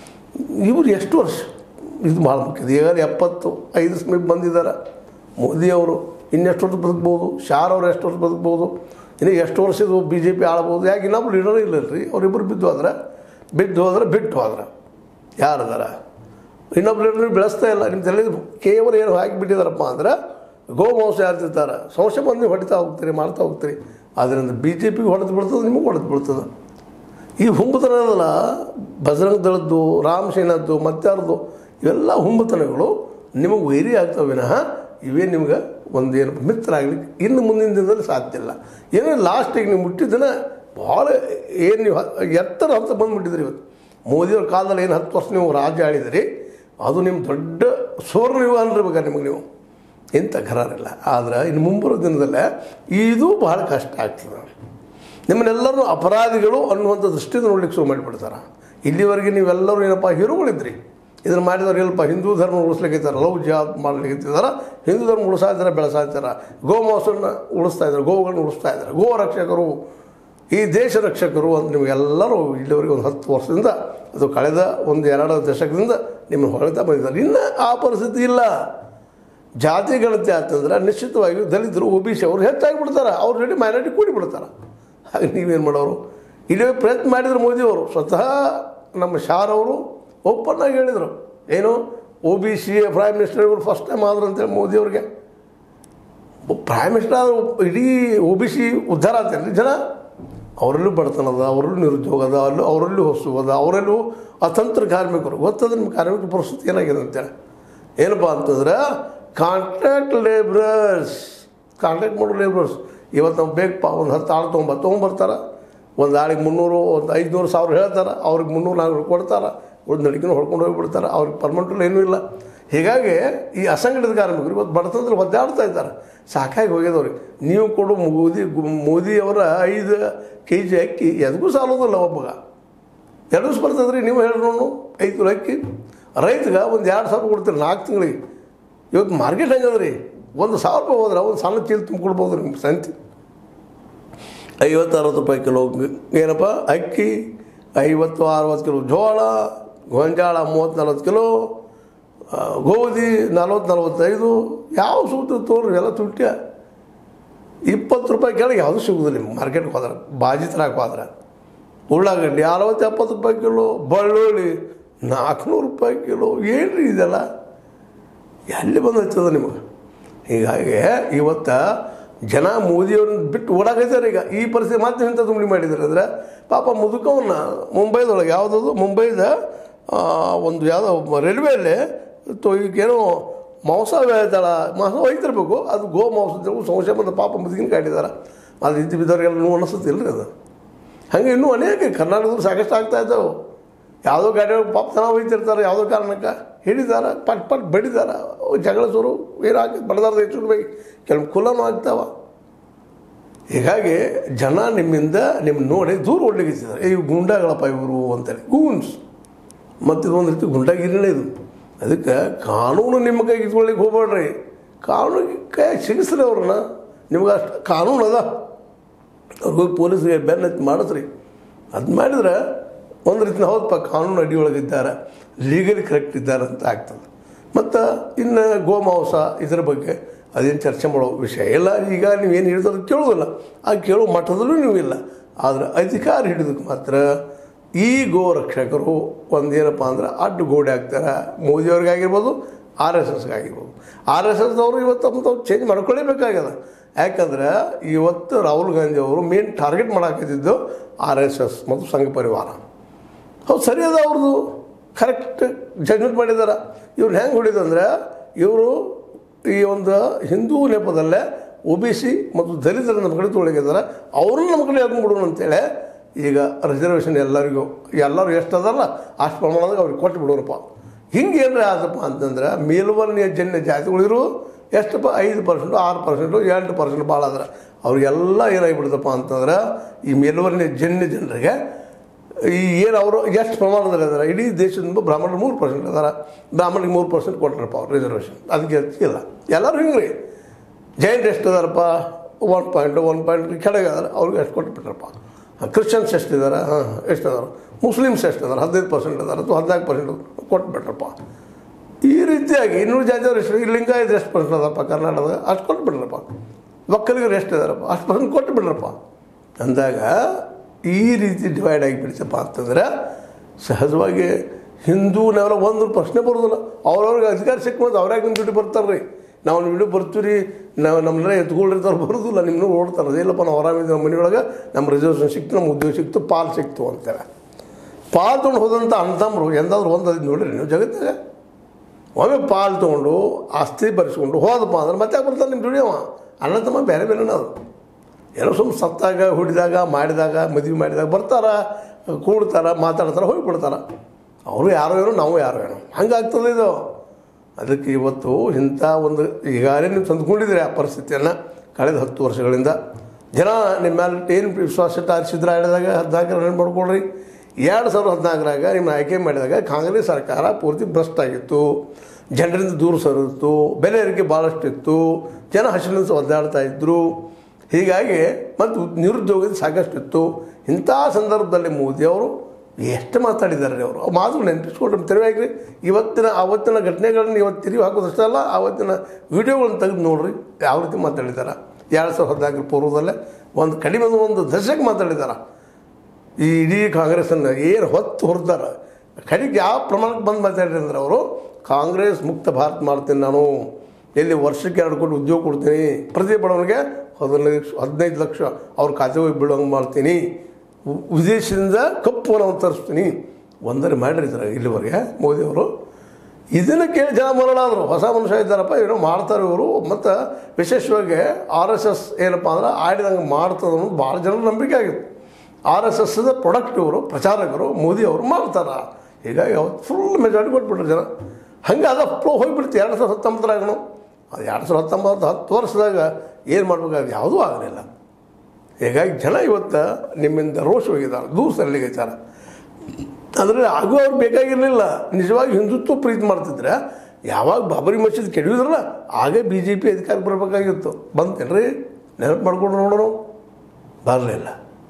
ಇವರು ಎಷ್ಟು ವರ್ಷ ಇದು ಭಾಳ ಮುಖ್ಯ ಈಗ ಎಪ್ಪತ್ತು ಐದು ಸಮೀಪ ಬಂದಿದ್ದಾರೆ ಮೋದಿಯವರು ಇನ್ನೆಷ್ಟು ವರ್ಷ ಬದುಕ್ಬೋದು ಶಾರ್ ಅವರು ಎಷ್ಟು ವರ್ಷ ಬದುಕ್ಬೋದು ಇನ್ನು ಎಷ್ಟು ವರ್ಷದ ಬಿ ಜೆ ಪಿ ಆಳ್ಬೋದು ಯಾಕೆ ಇನ್ನೊಬ್ರು ಲೀಡರ್ ಇಲ್ಲಲ್ರಿ ಅವರಿಬ್ಬರು ಬಿದ್ದು ಹೋದ್ರೆ ಬಿದ್ದು ಹೋದ್ರೆ ಬಿಟ್ಟು ಹೋದ್ರೆ ಯಾರದಾರ ಇನ್ನೊಬ್ರು ಲೀಡರ್ ಬೆಳೆಸ್ತಾ ಇಲ್ಲ ನಿಮ್ಮ ತಲೆ ಕೇವಲ ಏನು ಹಾಕಿಬಿಟ್ಟಿದಾರಪ್ಪ ಅಂದ್ರೆ ಗೋ ಮಾಂಸ ಯಾರು ತಿಂತಾರೆ ಸಂಶಯ ಬಂದು ನೀವು ಹೊಡಿತಾ ಹೋಗ್ತೀರಿ ಮಾಡ್ತಾ ಹೋಗ್ತೀರಿ ಅದರಿಂದ ಬಿ ಜೆ ಪಿಗೆ ಹೊಡೆದು ಬಿಡ್ತದೆ ನಿಮಗೆ ಹೊಡೆದು ಬಿಡ್ತದೆ ಈ ಹುಂಬತನ ಅದಲ್ಲ ಬಜರಂಗ ದಳದ್ದು ರಾಮ್ ಸೇನದ್ದು ಮತ್ತಾರದ್ದು ಇವೆಲ್ಲ ಹುಂಬತನಗಳು ನಿಮಗೆ ವೈರಿ ಆಗ್ತವೆ ವಿನಃ ಇವೇ ನಿಮ್ಗೆ ಒಂದು ಏನು ಮಿತ್ರ ಆಗ್ಲಿಕ್ಕೆ ಇನ್ನು ಮುಂದಿನ ದಿನದಲ್ಲಿ ಸಾಧ್ಯ ಇಲ್ಲ ಏನೇ ಲಾಸ್ಟಿಗೆ ನೀವು ಮುಟ್ಟಿದ್ದನ ಭಾಳ ಏನು ನೀವು ಹ- ಎತ್ತರ ಹಂತ ಬಂದುಬಿಟ್ಟಿದ್ರಿ ಇವತ್ತು ಮೋದಿಯವ್ರ ಕಾಲದಲ್ಲಿ ಏನು ಹತ್ತು ವರ್ಷ ನೀವು ರಾಜ್ಯ ಆಳಿದಿರಿ ಅದು ನಿಮ್ಮ ದೊಡ್ಡ ಸುವರ್ಣ ಯುಗ ಅನ್ರಿಬೇಕಾರೆ ನಿಮಗೆ ನೀವು ಇಂಥ ಖರಾರಿಲ್ಲ ಆದ್ರೆ ಇನ್ನು ಮುಂಬರೋ ದಿನದಲ್ಲೇ ಇದು ಬಹಳ ಕಷ್ಟ ಆಗ್ತದೆ ನಿಮ್ಮನ್ನೆಲ್ಲರೂ ಅಪರಾಧಿಗಳು ಅನ್ನುವಂಥ ದೃಷ್ಟಿಯಿಂದ ನೋಡ್ಲಿಕ್ಕೆ ಶುರು ಮಾಡಿಬಿಡ್ತಾರೆ ಇಲ್ಲಿವರೆಗೆ ನೀವೆಲ್ಲರೂ ಏನಪ್ಪ ಹೀರೋಗಳಿದ್ರಿ ಇದನ್ನು ಮಾಡಿದವ್ರು ಏನಪ್ಪ ಹಿಂದೂ ಧರ್ಮ ಉಳಿಸ್ಲಿಕ್ಕಿದ್ದಾರೆ ಲವ್ ಜಾಬ್ ಮಾಡ್ಲಿಕ್ಕಿದ್ದಾರೆ ಹಿಂದೂ ಧರ್ಮ ಉಳಿಸ್ತಾ ಇದ್ದಾರೆ ಬೆಳೆಸ್ತಾ ಇದ್ದಾರೆ ಗೋಮಾಂಸವನ್ನು ಉಳಿಸ್ತಾ ಇದ್ದಾರೆ ಗೋವುಗಳನ್ನು ಉಳಿಸ್ತಾ ಇದ್ದಾರೆ ಗೋ ರಕ್ಷಕರು ಈ ದೇಶ ರಕ್ಷಕರು ಅಂತ ನಿಮಗೆಲ್ಲರೂ ಇಲ್ಲಿವರೆಗೆ ಒಂದು ಹತ್ತು ವರ್ಷದಿಂದ ಅದು ಕಳೆದ ಒಂದು ಎರಡು ದಶಕದಿಂದ ನಿಮ್ಮನ್ನು ಹೊಳ್ತಾ ಬಂದಿದ್ದಾರೆ ಇನ್ನು ಆ ಪರಿಸ್ಥಿತಿ ಇಲ್ಲ ಜಾತಿ ಗಣತಿ ಆತಂದ್ರೆ ನಿಶ್ಚಿತವಾಗಿ ದಲಿತರು ಒ ಬಿ ಸಿ ಅವರು ಹೆಚ್ಚಾಗಿ ಬಿಡ್ತಾರೆ ಅವ್ರ ಜೊತೆ ಮೈನಾರಿಟಿ ಕೂಡಿ ಬಿಡ್ತಾರೆ ಹಾಗೆ ನೀವೇನು ಮಾಡೋರು ಇಲ್ಲಿ ಪ್ರಯತ್ನ ಮಾಡಿದ್ರು ಮೋದಿಯವರು ಸ್ವತಃ ನಮ್ಮ ಶಾರ್ ಅವರು ಓಪನ್ ಆಗಿ ಹೇಳಿದರು ಏನು O B C prime minister ಇವರು ಫಸ್ಟ್ ಟೈಮ್ ಆದ್ರು ಅಂತೇಳಿ ಮೋದಿಯವ್ರಿಗೆ ಪ್ರೈಮ್ ಮಿನಿಸ್ಟರ್ ಆದ್ರೆ ಇಡೀ ಒ ಬಿ ಸಿ ಉದ್ಧಾರ ಆಗ್ತಾರೆ ಜನ ಅವರಲ್ಲೂ ಬಡತನ ಅದ ಅವರಲ್ಲೂ ನಿರುದ್ಯೋಗ ಅದ ಅಲ್ಲೂ ಅವರಲ್ಲೂ ಹೊಸು ಅದ ಅವರಲ್ಲೂ ಅತಂತ್ರ ಕಾರ್ಮಿಕರು ಗೊತ್ತದ ನಿಮ್ಮ ಕಾರ್ಮಿಕ ಪರಿಸ್ಥಿತಿ ಏನಾಗಿದೆ ಅಂತೇಳಿ ಏನಪ್ಪ ಅಂತಂದ್ರೆ ಕಾಂಟ್ರಾಕ್ಟ್ ಲೇಬ್ರರ್ಸ್ ಕಾಂಟ್ರಾಕ್ಟ್ ಮಾಡೋ ಲೇಬ್ರರ್ಸ್ ಇವತ್ತು ನಾವು ಬೇಕಪ್ಪ ಒಂದು ಹತ್ತು ಆಳು ತೊಗೊಂಬ ತೊಗೊಂಬರ್ತಾರೆ ಒಂದು ಆಳಿಗೆ ಮುನ್ನೂರು ಒಂದು ಐದುನೂರು ಸಾವಿರ ಹೇಳ್ತಾರೆ ಅವ್ರಿಗೆ ಮುನ್ನೂರು ನಾಲ್ಕು ಕೊಡ್ತಾರೆ ಒಂದು ನಡಿಕೆನೂ ಹೊಡ್ಕೊಂಡು ಹೋಗಿಬಿಡ್ತಾರೆ ಅವ್ರಿಗೆ ಪರ್ಮನೆಂಟಲ್ಲಿ ಏನೂ ಇಲ್ಲ ಹೀಗಾಗಿ ಈ ಅಸಂಘಟಿತ ಕಾರ್ಮಿಕರು ಇವತ್ತು ಬಡತನದಲ್ಲಿ ಒದ್ದಾಡ್ತಾ ಇದ್ದಾರೆ ಸಾಕಾಗಿ ಹೋಗ್ಯದವ್ರಿಗೆ ನೀವು ಕೊಡು ಮೋದಿ ಮೋದಿಯವರ ಐದು ಕೆ ಜಿ ಅಕ್ಕಿ ಎದಕ್ಕೂ ಸಾಲೋದಿಲ್ಲ ಒಬ್ಬಗ ಎರಡು ದಿವಸ ಬರ್ತದ್ರಿ ನೀವು ಹೇಳಿ ನೋಡು ಐದು ಕಿಲೋ ಅಕ್ಕಿ ರೈತಗೆ ಒಂದು ಎರಡು ಸಾವಿರ ಕೊಡ್ತೀರಿ ನಾಲ್ಕು ತಿಂಗಳಿಗೆ ಇವತ್ತು ಮಾರ್ಕೆಟ್ ಹೆಂಗದ್ರಿ ಒಂದು ಸಾವಿರ ರೂಪಾಯಿ ಹೋದ್ರೆ ಒಂದು ಸಣ್ಣ ಚೀಲ ತುಂಬಿಕೊಡ್ಬೋದು ನಿಮ್ಮ ಸಂತಿ ಐವತ್ತು ಅರವತ್ತು ರೂಪಾಯಿ ಕಿಲೋ ಏನಪ್ಪ ಅಕ್ಕಿ ಐವತ್ತು ಅರವತ್ತು ಕಿಲೋ ಜೋಳ ಗೊಂಜಾಳ ಮೂವತ್ತು ನಲ್ವತ್ತು ಕಿಲೋ ಆ, ಗೋಧಿ ನಲ್ವತ್ತು ನಲ್ವತ್ತೈದು ಯಾವ ಸೂತ್ರ ತೋರಿ ಎಲ್ಲ ತುಟ್ಯ ಇಪ್ಪತ್ತು ರೂಪಾಯಿ ಕೆಳಗೆ ಯಾವುದು ಸಿಗೋದಿಲ್ಲ ನಿಮ್ಗೆ ಮಾರ್ಕೆಟ್ಗೆ ಹೋದ್ರೆ ಬಾಜಿ ತರಕ್ಕೆ ಹೋದ್ರೆ ಉಳ್ಳಾಗಡ್ಡಿ ಅರವತ್ತು ಎಪ್ಪತ್ತು ರೂಪಾಯಿ ಕಿಲೋ ಬೆಳ್ಳುಳ್ಳಿ ನಾಲ್ಕುನೂರು ರೂಪಾಯಿ ಕಿಲೋ ಏನ್ರಿ ಇದೆಲ್ಲ ಎಲ್ಲಿ ಬಂದೈತದ ನಿಮಗೆ ಹೀಗಾಗಿ ಇವತ್ತು ಜನ ಮೋದಿಯವ್ರನ್ನ ಬಿಟ್ಟು ಓಡಾಕೈತಾರೆ ಈಗ ಈ ಪರಿಸ್ಥಿತಿ ಮತ್ತೆ ಇಂಥ ದುಂಬಿ ಮಾಡಿದ್ದಾರೆ ಅಂದರೆ ಪಾಪ ಮುದುಕವನ್ನ ಮುಂಬೈದೊಳಗೆ ಯಾವುದದು ಮುಂಬೈದ ಆ, ಒಂದು ಯಾವುದೋ ರೈಲ್ವೆಯಲ್ಲಿ ಏನೋ ಮಾಂಸ ಬೆಳೆದಾಳ ಮಾಂಸ ಒಯ್ತಿರ್ಬೇಕು ಅದು ಗೋ ಮಾಂಸ ಅಂತ ಹೇಳಿ ಸಂಶಯ ಬಂದ ಪಾಪ ಮುದುಕಿನ ಕಾಡಿದ್ದಾರೆ ಅದು ಇದ್ದು ಬಿದ್ದವ್ರಿಗೆಲ್ಲ ನೋವು ಅನಿಸುತ್ತಿಲ್ಲ ರೀ ಅದು ಹಾಗೆ ಇನ್ನೂ ಅನೇಕ ಕರ್ನಾಟಕದಲ್ಲಿ ಸಾಕಷ್ಟು ಆಗ್ತಾ ಇದ್ದಾವೆ ಯಾವುದೋ ಗಾಡಿ ಪಾಪ ಜನ ಒಯ್ತಿರ್ತಾರೆ ಯಾವುದೋ ಕಾರಣಕ್ಕೆ ಹಿಡಿದಾರ ಪಟ್ ಪಟ್ ಬಡಿದಾರ ಜಗಳ ಶುರು ಏನು ಹಾಕಿ ಬಡದಾರ್ದ ಹೆಚ್ಚು ಬೇಕು ಕೆಲವು ಕುಲನೂ ಆಗ್ತಾವ ಹೀಗಾಗಿ ಜನ ನಿಮ್ಮಿಂದ ನಿಮ್ಮ ನೋಡಿ ದೂರ ಓಡ್ಲಿಕ್ಕಿದ್ದಾರೆ ಇವು ಗುಂಡಾಗಳಪ್ಪ ಇವರು ಅಂತೇಳಿ ಗೂನ್ಸ್ ಮತ್ತು ಇದೊಂದು ರೀತಿ ಗುಂಡಾಗಿರಿನೇ ಇದು ಅದಕ್ಕೆ ಕಾನೂನು ನಿಮ್ಮ ಕೈಗೆ ಇಟ್ಕೊಳ್ಳಿಕ್ಕೆ ಹೋಗ್ಬೇಡ್ರಿ ಕಾನೂನಿಗೆ ಕೈ ಸಿಗಿಸ್ರಿ ಅವ್ರನ್ನ ನಿಮ್ಗೆ ಅಷ್ಟು ಕಾನೂನು ಅದ ಅವ್ರಿಗೆ ಹೋಗಿ ಪೊಲೀಸ್ಗೆ ಬೆನ್ನತ್ತಿ ಮಾಡಿಸ್ರಿ ಅದು ಮಾಡಿದ್ರೆ ಒಂದು ರೀತಿ ಹೌದಪ್ಪ ಕಾನೂನು ಅಡಿಯೊಳಗಿದ್ದಾರೆ ಲೀಗಲಿ ಕರೆಕ್ಟ್ ಇದ್ದಾರೆ ಅಂತ ಆಗ್ತದೆ ಮತ್ತು ಇನ್ನು ಗೋಮಾಂಸ ಇದರ ಬಗ್ಗೆ ಅದೇನು ಚರ್ಚೆ ಮಾಡೋ ವಿಷಯ ಇಲ್ಲ ಈಗ ನೀವೇನು ಹಿಡಿದ್ರೆ ಕೇಳೋದಿಲ್ಲ ಆ ಕೇಳೋ ಮಟ್ಟದಲ್ಲೂ ನೀವು ಇಲ್ಲ ಆದರೆ ಅಧಿಕಾರ ಹಿಡಿದಕ್ಕೆ ಮಾತ್ರ ಈ ಗೋ ರಕ್ಷಕರು ಒಂದೇನಪ್ಪ ಅಂದ್ರೆ ಅಡ್ಡು ಗೋಡೆ ಆಗ್ತಾರೆ ಮೋದಿಯವ್ರಿಗಾಗಿರ್ಬೋದು ಆರ್ ಎಸ್ ಎಸ್ಗಾಗಿರ್ಬೋದು ಆರ್ ಎಸ್ ಎಸ್ದವರು ಇವತ್ತು ತಮ್ಮ ತಾವು ಚೇಂಜ್ ಮಾಡ್ಕೊಳ್ಳೇಬೇಕಾಗ್ಯದ ಯಾಕಂದ್ರೆ ಇವತ್ತು ರಾಹುಲ್ ಗಾಂಧಿ ಅವರು ಮೇನ್ ಟಾರ್ಗೆಟ್ ಮಾಡಾಕತ್ತಿದ್ದು ಆರ್ ಎಸ್ ಎಸ್ ಮತ್ತು ಸಂಘ ಪರಿವಾರ ಹೌದು ಸರಿ ಅದ ಅವ್ರದ್ದು ಕರೆಕ್ಟ್ ಜಡ್ಜ್ಮೆಂಟ್ ಮಾಡಿದ್ದಾರೆ ಇವ್ರು ಹೆಂಗೆ ಹೊಡಿದಂದ್ರೆ ಇವರು ಈ ಒಂದು ಹಿಂದೂ ನೆಪದಲ್ಲೇ ಒ ಬಿ ಸಿ ಮತ್ತು ದಲಿತರ ನಮ್ಮ ಕಡೆ ತೊಳಗಿದ್ದಾರೆ ಅವ್ರನ್ನ ನಮ್ಮ ಕಡೆ ಹಾಕೊಂಡ್ಬಿಡೋಣ ಅಂತೇಳಿ ಈಗ ರಿಸರ್ವೇಷನ್ ಎಲ್ಲರಿಗೂ ಎಲ್ಲರೂ ಎಷ್ಟು ಅದಲ್ಲ ಅಷ್ಟು ಪ್ರಮಾಣದಾಗ ಅವ್ರಿಗೆ ಕೊಟ್ಟು ಬಿಡೋರಪ್ಪ ಹಿಂಗೆ ಏನಾರ ಆದಪ್ಪ ಅಂತಂದ್ರೆ ಮೇಲ್ವರ್ಣೀಯ ಜನ್ಯ ಜಾತಿಗಳಿರು ಎಷ್ಟಪ್ಪ ಐದು ಪರ್ಸೆಂಟು ಆರು ಪರ್ಸೆಂಟು ಎಂಟು ಪರ್ಸೆಂಟ್ ಭಾಳ ಅದ್ರ ಅವ್ರಿಗೆಲ್ಲ ಏನಾಗಿಬಿಡ್ತಪ್ಪ ಅಂತಂದ್ರೆ ಈ ಮೇಲ್ವರ್ಣೀಯ ಜನ್ಯ ಜನರಿಗೆ ಈ ಏನು ಅವರು ಎಷ್ಟು ಪ್ರಮಾಣದಲ್ಲಿ ಅದಾರ ಇಡೀ ದೇಶದಿಂದ ಬ್ರಾಹ್ಮಣರು ಮೂರು ಪರ್ಸೆಂಟ್ ಅದಾರ ಬ್ರಾಹ್ಮಣಿಗೆ ಮೂರು ಪರ್ಸೆಂಟ್ ಕೊಟ್ರಪ್ಪ ಅವ್ರು ರಿಸರ್ವೇಷನ್ ಅದಕ್ಕೆ ಇಲ್ಲ ಎಲ್ಲರೂ ಹಿಂಗೆ ರೀ ಜೈಂಟ್ ಎಷ್ಟು ಅದಾರಪ್ಪ ಒನ್ ಪಾಯಿಂಟ್ ಒನ್ ಪಾಯಿಂಟ್ ಕೆಳಗೆ ಅದಾರ ಅವ್ರಿಗೆ ಎಷ್ಟು ಕೊಟ್ಬಿಟ್ರಪ್ಪ ಕ್ರಿಶ್ಚಿಯನ್ಸ್ ಎಷ್ಟಿದ್ದಾರೆ ಹಾಂ ಎಷ್ಟಿದ್ದಾರೆ ಮುಸ್ಲಿಮ್ಸ್ ಎಷ್ಟಿದ್ದಾರೆ ಹದಿನೈದು ಪರ್ಸೆಂಟ್ ಇದ್ದಾರೆ ಅಥವಾ ಹದಿನಾಲ್ಕು ಪರ್ಸೆಂಟ್ ಕೊಟ್ಬಿಟ್ರಪ್ಪ ಈ ರೀತಿಯಾಗಿ ಇನ್ನೂರು ಜಾತಿಯವರು ಎಷ್ಟು ಈ ಲಿಂಗಾಯತರು ಎಷ್ಟು ಪರ್ಸೆಂಟ್ ಅದಪ್ಪ ಕರ್ನಾಟಕದಾಗ ಅಷ್ಟು ಕೊಟ್ಬಿಟ್ರಪ್ಪ ಒಕ್ಕಲಿಗರು ಎಷ್ಟು ಇದಾರಪ್ಪ ಅಷ್ಟು ಪರ್ಸೆಂಟ್ ಕೊಟ್ಬಿಟ್ರಪ್ಪ ಅಂದಾಗ ಈ ರೀತಿ ಡಿವೈಡ್ ಆಗಿಬಿಡ್ತಪ್ಪ ಅಂತಂದ್ರೆ ಸಹಜವಾಗಿ ಹಿಂದೂನೆಲ್ಲ ಒಂದು ಪ್ರಶ್ನೆ ಬರೋದಿಲ್ಲ ಅವ್ರವ್ರಿಗೆ ಅಧಿಕಾರ ಸಿಕ್ಕ ಮತ್ತು ಅವ್ರ್ಯಾಕೆ ನಿಮ್ಮ ದುಡ್ಡು ಬರ್ತಾರೆ ರೀ ನಾವು ನಿಮ್ಮ ದುಡ್ಡು ಬರ್ತೀವಿ ರೀ ನಾವು ನಮ್ಮನ್ನೆಲ್ಲ ಎತ್ಕೊಂಡಿರ್ತಾರೆ ಬರೋದಿಲ್ಲ ನಿಮ್ಮನ್ನು ಓಡ್ತಾರೆ ಅದೇಲ್ಲಪ್ಪ ನಾವು ಆರಾಮಿದ್ದೀವಿ ನಮ್ಮ ಮನೆಯೊಳಗೆ ನಮ್ಮ ರಿಸರ್ವೇಷನ್ ಸಿಕ್ತು ನಮ್ಮ ಉದ್ಯೋಗ ಸಿಕ್ತು ಪಾಲ್ ಸಿಕ್ತು ಅಂತಾರೆ ಪಾಲ್ ತೊಗೊಂಡು ಹೋದಂಥ ಅಂತಂಬ್ರು ಎಂದಾದ್ರೂ ಒಂದು ಅದ್ ನೋಡ್ರಿ ನೀವು ಜಗತ್ತಾಗ ಒಮ್ಮೆ ಪಾಲ್ ತೊಗೊಂಡು ಆಸ್ತಿ ಬರೆಸ್ಕೊಂಡು ಹೋದಪ್ಪ ಅಂದ್ರೆ ಮತ್ತೆ ಯಾಕೆ ಬರ್ತಾರೆ ನಿಮ್ಮ ದುಡಿಯವ ಅಣ್ಣ ತಮ್ಮ ಬೇರೆ ಬೇರೆ ಅದು ಏನೋ ಸುಮ್ಮನೆ ಸತ್ತಾಗ ಹುಡಿದಾಗ ಮಾಡಿದಾಗ ಮದುವೆ ಮಾಡಿದಾಗ ಬರ್ತಾರ ಕೂಡ್ತಾರ ಮಾತಾಡ್ತಾರೆ ಹೋಗಿಬಿಡ್ತಾರ ಅವರು ಯಾರೋ ಏನೋ ನಾವು ಯಾರೋ ಏನೋ ಹಂಗಾಗ್ತದೆ ಇದು ಅದಕ್ಕೆ ಇವತ್ತು ಇಂಥ ಒಂದು ಈಗಾಗಲೇ ನೀವು ತಂದುಕೊಂಡಿದ್ದೀರಿ ಆ ಪರಿಸ್ಥಿತಿಯನ್ನು ಕಳೆದ ಹತ್ತು ವರ್ಷಗಳಿಂದ ಜನ ನಿಮ್ಮ ಮೇಲೆ ಏನು ವಿಶ್ವಾಸ ಇಟ್ಟು ಆರಿಸಿದ್ರ ಹೇಳಿದಾಗ ಹದಿನಾಲ್ಕರ ರನ್ ಮಾಡ್ಕೊಳ್ರಿ ಎರಡು ಸಾವಿರದ ಹದಿನಾಲ್ಕರಾಗ ನಿಮ್ಮ ಆಯ್ಕೆ ಮಾಡಿದಾಗ ಕಾಂಗ್ರೆಸ್ ಸರ್ಕಾರ ಪೂರ್ತಿ ಭ್ರಷ್ಟ ಆಗಿತ್ತು ಜನರಿಂದ ದೂರ ಸರಿತ್ತು ಬೆಲೆ ಏರಿಕೆ ಭಾಳಷ್ಟು ಇತ್ತು ಜನ ಹಸಿರಿನಿಂದ ಒದ್ದಾಡ್ತಾ ಇದ್ದರು ಹೀಗಾಗಿ ಮತ್ತು ನಿರುದ್ಯೋಗದ ಸಾಕಷ್ಟು ಇತ್ತು ಇಂಥ ಸಂದರ್ಭದಲ್ಲಿ ಮೋದಿ ಅವರು ಎಷ್ಟು ಮಾತಾಡಿದ್ದಾರೆ ರೀ ಅವರು ಆ ಮಾತು ನೆನಪಿಸ್ಕೊಂಡು ತೆರವಾಗ್ರಿ ಇವತ್ತಿನ ಆವತ್ತಿನ ಘಟನೆಗಳನ್ನ ಇವತ್ತು ತಿರುಗಿ ಹಾಕೋದಷ್ಟೇ ಅಲ್ಲ ಆವತ್ತಿನ ವಿಡಿಯೋಗಳನ್ನ ತೆಗೆದು ನೋಡ್ರಿ ಯಾವ ರೀತಿ ಮಾತಾಡಿದ್ದಾರೆ ಎರಡು ಸಾವಿರದ ಹದಿನಾಲ್ಕರ ಪೂರ್ವದಲ್ಲೇ ಒಂದು ಕಡಿಮೆ ಒಂದು ದಶಕ ಮಾತಾಡಿದ್ದಾರೆ ಈ ಇಡೀ ಕಾಂಗ್ರೆಸ್ಸನ್ನು ಏನು ಹೊತ್ತು ಹೊರದಾರ ಕಡೆಗೆ ಯಾವ ಪ್ರಮಾಣಕ್ಕೆ ಬಂದು ಮಾತಾಡಿರಿ ಅಂದ್ರೆ ಅವರು ಕಾಂಗ್ರೆಸ್ ಮುಕ್ತ ಭಾರತ ಮಾಡ್ತೀನಿ ನಾನು ಎಲ್ಲಿ ವರ್ಷಕ್ಕೆ ಎರಡು ಕೋಟಿ ಉದ್ಯೋಗ ಕೊಡ್ತೀನಿ ಪ್ರತಿ ಬಡವನಿಗೆ ಹದಿನೈದು ಲಕ್ಷ ಹದಿನೈದು ಲಕ್ಷ ಅವ್ರ ಖಾತೆ ಹೋಗಿ ಬೀಳೋಂಗೆ ಮಾಡ್ತೀನಿ ವಿ- ವಿದೇಶದಿಂದ ಕಪ್ಪು ನಾವು ತರಿಸ್ತೀನಿ ಒಂದರೆ ಮಾಡಿರ್ತಾರೆ ಇಲ್ಲಿವರೆಗೆ ಮೋದಿಯವರು ಇದನ್ನು ಕೇಳಿ ಜನ ಮರಳಾದರು ಹೊಸ ಮನುಷ್ಯ ಇದ್ದಾರಪ್ಪ ಏನೋ ಮಾಡ್ತಾರೆ ಇವರು ಮತ್ತು ವಿಶೇಷವಾಗಿ ಆರ್ ಎಸ್ ಎಸ್ ಏನಪ್ಪ ಅಂದ್ರೆ ಆಡಿದಂಗೆ ಮಾಡ್ತದೆ ಅನ್ನೋದು ಭಾಳ ಜನರ ನಂಬಿಕೆ ಆಗಿತ್ತು ಆರ್ ಎಸ್ ಎಸ್ದ ಪ್ರೊಡಕ್ಟ್ ಇವರು ಪ್ರಚಾರಕರು ಮೋದಿ ಅವರು ಮಾಡ್ತಾರೆ ಹೀಗಾಗಿ ಅವತ್ತು ಫುಲ್ ಮೆಜಾರಿಟಿ ಕೊಟ್ಬಿಟ್ರು ಜನ ಹಂಗೆ ಅದು ಫ್ಲೋ ಹೋಗಿಬಿಡ್ತು ಎರಡು ಸಾವಿರದ ಹತ್ತೊಂಬತ್ತರಾಗನು ಅದು ಎರಡು ಸಾವಿರದ ಹತ್ತೊಂಬತ್ತು ಹತ್ತು ವರ್ಷದಾಗ ಏನು ಮಾಡ್ಬೇಕಾದ್ರೆ ಯಾವುದೂ ಆಗಲಿಲ್ಲ ಹೀಗಾಗಿ ಜನ ಇವತ್ತು ನಿಮ್ಮಿಂದ ರೋಷ ಹೋಗಿದ್ದಾರೆ ದೂರ ಸರಳಿಗೈತಾರ ಅಂದರೆ ಆಗು ಅವ್ರು ಬೇಕಾಗಿರಲಿಲ್ಲ ನಿಜವಾಗಿ ಹಿಂದುತ್ವ ಪ್ರೀತಿ ಮಾಡ್ತಿದ್ರೆ ಯಾವಾಗ ಬಾಬರಿ ಮಸೀದ್ ಕೆಡವಿದ್ರಲ್ಲ ಆಗೇ ಬಿ ಜೆ ಪಿ ಅಧಿಕಾರಕ್ಕೆ ಬರಬೇಕಾಗಿತ್ತು ಬಂತೇನ್ರಿ ನೆನಪು ಮಾಡ್ಕೊಂಡು ನೋಡೋಣ ಬರಲಿಲ್ಲ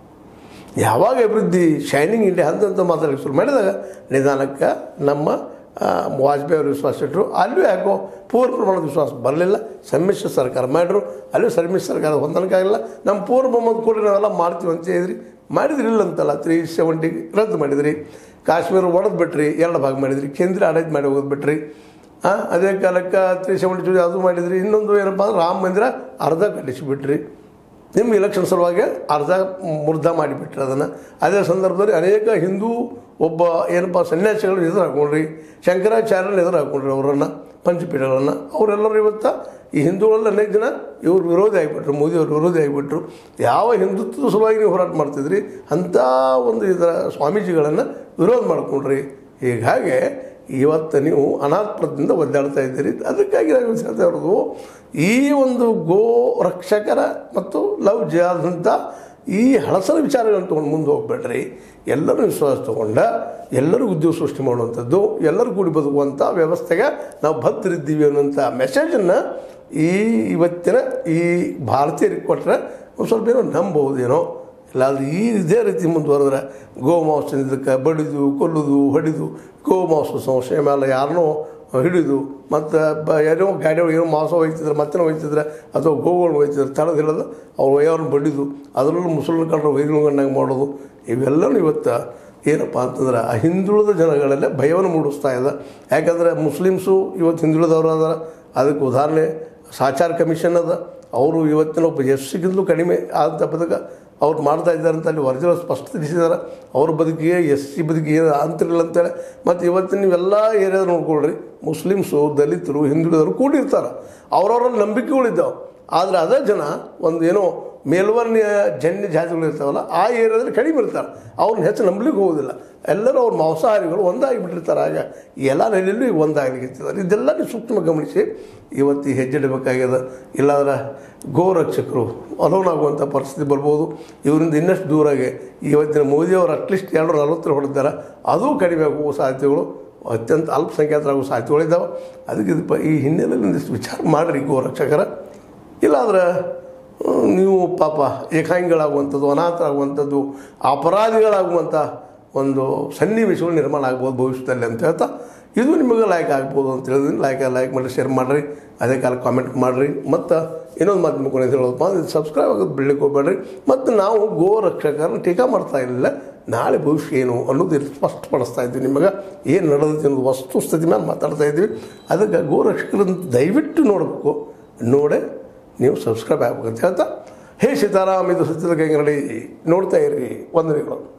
ಯಾವಾಗ ಅಭಿವೃದ್ಧಿ ಶೈನಿಂಗ್ ಇಂಡಿಯಾ ಅಂತ ಮಾತಾಡಲಿಕ್ಕೆ ಶುರು ಮಾಡಿದಾಗ ನಿಧಾನಕ್ಕೆ ನಮ್ಮ ಆ, ವಾಜಪೇಯಿ ಅವರು ವಿಶ್ವಾಸ ಇಟ್ಟರು ಅಲ್ಲೂ ಯಾಕೋ ಪೂರ್ವ ಪ್ರಮಾಣದ ವಿಶ್ವಾಸ ಬರಲಿಲ್ಲ ಸಮ್ಮಿಶ್ರ ಸರ್ಕಾರ ಮಾಡಿದ್ರು ಅಲ್ಲೂ ಸಮ್ಮಿಶ್ರ ಸರ್ಕಾರ ಹೊಂದಾಣಿಕೆ ಆಗಿಲ್ಲ ನಮ್ಮ ಪೂರ್ವ ಬಹುಮತ ಕೂಡ ನಾವೆಲ್ಲ ಮಾಡ್ತೀವಿ ಅಂತ ಹೇಳಿದ್ರಿ ಮಾಡಿದ್ರಿ ಇಲ್ಲ ಅಂತಲ್ಲ ತ್ರೀ ಸೆವೆಂಟಿ ರದ್ದು ಮಾಡಿದ್ರಿ ಕಾಶ್ಮೀರ ಒಡೆದು ಬಿಟ್ರಿ ಎರಡು ಭಾಗ ಮಾಡಿದ್ರಿ ಕೇಂದ್ರ ಆಡಳಿತ ಮಾಡಿ ಹೋಗೋದು ಬಿಟ್ರಿ ಆ, ಅದೇ ಕಾಲಕ್ಕೆ ತ್ರೀ ಸೆವೆಂಟಿ ಟು ಅದು ಮಾಡಿದ್ರಿ ಇನ್ನೊಂದು ಏನಪ್ಪ ಅಂದ್ರೆ ರಾಮ ಮಂದಿರ ಅರ್ಧ ಕಟ್ಟಿಸಿಬಿಟ್ರಿ ನಿಮ್ಮ ಇಲೆಕ್ಷನ್ ಸಲುವಾಗಿ ಅರ್ಧ ಮುರ್ಧ ಮಾಡಿಬಿಟ್ರಿ ಅದನ್ನು ಅದೇ ಸಂದರ್ಭದಲ್ಲಿ ಅನೇಕ ಹಿಂದೂ ಒಬ್ಬ ಏನಪ್ಪ ಸನ್ಯಾಸಿಗಳು ಎದುರು ಹಾಕೊಂಡ್ರಿ ಶಂಕರಾಚಾರ್ಯನ ಎದುರು ಹಾಕೊಂಡ್ರಿ ಅವರನ್ನು ಪಂಚಪೀಠಗಳನ್ನು ಅವರೆಲ್ಲರೂ ಇವತ್ತು ಈ ಹಿಂದೂಗಳಲ್ಲಿ ಅನೇಕ ಜನ ಇವ್ರು ವಿರೋಧಿ ಆಗಿಬಿಟ್ರು ಮೋದಿ ಅವರು ವಿರೋಧಿ ಆಗಿಬಿಟ್ರು ಯಾವ ಹಿಂದುತ್ವದ ಸಲುವಾಗಿ ನೀವು ಹೋರಾಟ ಮಾಡ್ತಿದ್ರಿ ಅಂಥ ಒಂದು ಇದರ ಸ್ವಾಮೀಜಿಗಳನ್ನು ವಿರೋಧ ಮಾಡ್ಕೊಂಡ್ರಿ ಹೀಗಾಗಿ ಇವತ್ತು ನೀವು ಅನಾಥದಿಂದ ಒದ್ದಾಡ್ತಾ ಇದ್ದೀರಿ ಅದಕ್ಕಾಗಿ ನಾವು ಹೇಳ್ತಾ ಇರೋದು ಈ ಒಂದು ಗೋ ರಕ್ಷಕರ ಮತ್ತು ಲವ್ ಜಿಹಾದಂಥ ಈ ಹಳಸರ ವಿಚಾರಗಳನ್ನು ತೊಗೊಂಡು ಮುಂದೆ ಹೋಗ್ಬೇಡ್ರಿ ಎಲ್ಲರೂ ವಿಶ್ವಾಸ ತೊಗೊಂಡ ಎಲ್ಲರೂ ಉದ್ಯೋಗ ಸೃಷ್ಟಿ ಮಾಡುವಂಥದ್ದು ಎಲ್ಲರೂ ಕೂಡಿ ಬದುಕುವಂಥ ವ್ಯವಸ್ಥೆಗೆ ನಾವು ಭದ್ರಿದ್ದೀವಿ ಅನ್ನುವಂಥ ಮೆಸೇಜನ್ನು ಈ ಇವತ್ತಿನ ಈ ಭಾರತೀಯರಿಗೆ ಕೊಟ್ಟರೆ ಒಂದು ಸ್ವಲ್ಪ ಏನೋ ನಂಬಬಹುದೇನೋ ಇಲ್ಲಾಂದ್ರೆ ಈ ಇದೇ ರೀತಿ ಮುಂದುವರೆದ್ರೆ ಗೋಮಾಂಸ ಇದಕ್ಕೆ ಬಡಿದು ಕೊಲ್ಲುದು ಹೊಡಿದು ಗೋಮಾಂಸ ಸಂಶಯ ಮೇಲೆ ಯಾರನ್ನೋ ಹಿಡಿದು ಮತ್ತು ಬ ಏನೋ ಗಾಡಿ ಒಳಗೆ ಏನೋ ಮಾಂಸ ಒಯ್ತಿದ್ರೆ ಮತ್ತೆ ಒಯ್ತಿದ್ರೆ ಅಥವಾ ಗೋಗಳು ಒಯ್ತಿದ್ರೆ ತಳದ ಹಿಡಿದು ಅವ್ರು ಒಯ್ಯವ್ರನ್ನ ಬಡಿದು ಅದರಲ್ಲೂ ಮುಸಲ್ಮಾನ್ ಕಂಡ್ರೆ ವೈದ್ಯಗಂಡಂಗೆ ಮಾಡೋದು ಇವೆಲ್ಲವೂ ಇವತ್ತು ಏನಪ್ಪ ಅಂತಂದ್ರೆ ಆ ಹಿಂದುಳಿದ ಜನಗಳಲ್ಲೇ ಭಯವನ್ನು ಮೂಡಿಸ್ತಾ ಇದೆ ಯಾಕಂದರೆ ಮುಸ್ಲಿಮ್ಸು ಇವತ್ತು ಹಿಂದುಳಿದವರು ಅದ ಅದಕ್ಕೆ ಉದಾಹರಣೆ ಸಾಚಾರ ಕಮಿಷನ್ ಅದ ಅವರು ಇವತ್ತಿನ ಒಬ್ಬ ಎಸ್ ಸಿಗಿದ್ಲು ಕಡಿಮೆ ಆದಂಥ ಬದುಕ ಅವ್ರು ಮಾಡ್ತಾ ಇದ್ದಾರೆ ಅಂತ ಅಲ್ಲಿ ಒರಿಜಿನಲ್ ಸ್ಪಷ್ಟಪಡಿಸಿದ್ದಾರೆ ಅವ್ರ ಬದುಕಿಗೆ ಎಸ್ ಸಿ ಬದುಕಿಗೆ ಏನು ಅಂತಿರಲಿಲ್ಲ ಅಂತೇಳಿ ಮತ್ತು ಇವತ್ತಿನ ನೀವೆಲ್ಲ ಏರಿಯಾದ ನೋಡ್ಕೊಳ್ರಿ ಮುಸ್ಲಿಮ್ಸು ದಲಿತರು ಹಿಂದುಳಿದವರು ಕೂಡಿರ್ತಾರೆ ಅವ್ರವ್ರ ನಂಬಿಕೆಗಳಿದ್ದಾವೆ ಆದರೆ ಅದೇ ಜನ ಒಂದು ಏನೋ ಮೇಲ್ವರ್ಣೀಯ ಜನ್ಯ ಜಾತಿಗಳು ಇರ್ತಾವಲ್ಲ ಆ ಏರಿಯಾದಲ್ಲಿ ಕಡಿಮೆ ಇರ್ತಾರೆ ಅವ್ರನ್ನ ಹೆಚ್ಚು ನಂಬಲಿಕ್ಕೆ ಹೋಗೋದಿಲ್ಲ ಎಲ್ಲರೂ ಅವ್ರ ಮಾಂಸಾಹಾರಿಗಳು ಒಂದಾಗಿ ಬಿಟ್ಟಿರ್ತಾರೆ ಆಗ ಈ ಎಲ್ಲ ನೆಲೆಯಲ್ಲೂ ಈಗ ಒಂದಾಗಲಿಕ್ಕಿರ್ತಾರೆ ಇದೆಲ್ಲ ನೀವು ಸೂಕ್ಷ್ಮ ಗಮನಿಸಿ ಇವತ್ತು ಈ ಹೆಜ್ಜೆ ಇಡಬೇಕಾಗ್ಯದ ಇಲ್ಲಾಂದ್ರೆ ಗೋರಕ್ಷಕರು ಅಲೋನಾಗುವಂಥ ಪರಿಸ್ಥಿತಿ ಬರ್ಬೋದು ಇವರಿಂದ ಇನ್ನಷ್ಟು ದೂರಾಗಿ ಇವತ್ತಿನ ಮೋದಿಯವರು ಅಟ್ಲೀಸ್ಟ್ ಎರಡು ನಲವತ್ತರ ಹೊಡೆದಾರೆ ಅದು ಕಡಿಮೆ ಆಗುವ ಸಾಧ್ಯತೆಗಳು ಅತ್ಯಂತ ಅಲ್ಪಸಂಖ್ಯಾತರಾಗುವ ಸಾಧ್ಯತೆಗಳಿದ್ದಾವೆ ಅದಕ್ಕೆ ಇದು ಪ ಈ ಹಿನ್ನೆಲೆಯಲ್ಲಿ ಒಂದಿಷ್ಟು ವಿಚಾರ ಮಾಡಿರಿ ಗೋರಕ್ಷಕರ ಇಲ್ಲಾಂದ್ರೆ ಹ್ಮ್, ನೀವು ಪಾಪ ಏಕಾಂಗಿಗಳಾಗುವಂಥದ್ದು ಅನಾಥರಾಗುವಂಥದ್ದು ಅಪರಾಧಿಗಳಾಗುವಂಥ ಒಂದು ಸನ್ನಿವೇಶಗಳು ನಿರ್ಮಾಣ ಆಗ್ಬೋದು ಭವಿಷ್ಯದಲ್ಲಿ ಅಂತ ಹೇಳ್ತಾ ಇದು ನಿಮಗೆ ಲೈಕ್ ಆಗ್ಬೋದು ಅಂತ ಹೇಳಿದ್ರೆ ಲೈಕ್ ಲೈಕ್ ಮಾಡಿರಿ ಶೇರ್ ಮಾಡಿರಿ ಅದೇ ಕಾಲ ಕಾಮೆಂಟ್ ಮಾಡಿರಿ ಮತ್ತು ಇನ್ನೊಂದು ಮಾತು ಮುಖಂಡ ಹೇಳೋದಪ್ಪ ಅಂದರೆ ಸಬ್ಸ್ಕ್ರೈಬ್ ಆಗೋದು ಬಿಡ್ಲಿಕ್ಕೆ ಹೋಗ್ಬೇಡ್ರಿ ಮತ್ತು ನಾವು ಗೋ ರಕ್ಷಕರನ್ನ ಟೀಕಾ ಮಾಡ್ತಾ ಇರಲಿಲ್ಲ ನಾಳೆ ಭವಿಷ್ಯ ಏನು ಅನ್ನೋದು ಇಲ್ಲಿ ಸ್ಪಷ್ಟಪಡಿಸ್ತಾ ಇದ್ವಿ ನಿಮಗೆ ಏನು ನಡೆದೈತಿ ಅನ್ನೋದು ವಸ್ತು ಸ್ಥಿತಿ ಮೇಲೆ ಮಾತಾಡ್ತಾ ಇದ್ವಿ ಅದಕ್ಕೆ ಗೋ ರಕ್ಷಕರನ್ನು ದಯವಿಟ್ಟು ನೋಡಬೇಕು ನೋಡೇ ನೀವು ಸಬ್ಸ್ಕ್ರೈಬ್ ಆಗ್ಬೇಕಂತ ಹೇಳ್ತಾ ಹೇ ಸೀತಾರಾಮ್ ಇದು ಸತ್ಯದ ಕೈಂಗಡಿ ನೋಡ್ತಾ ಇರಿ ವಂದನೆಗಳು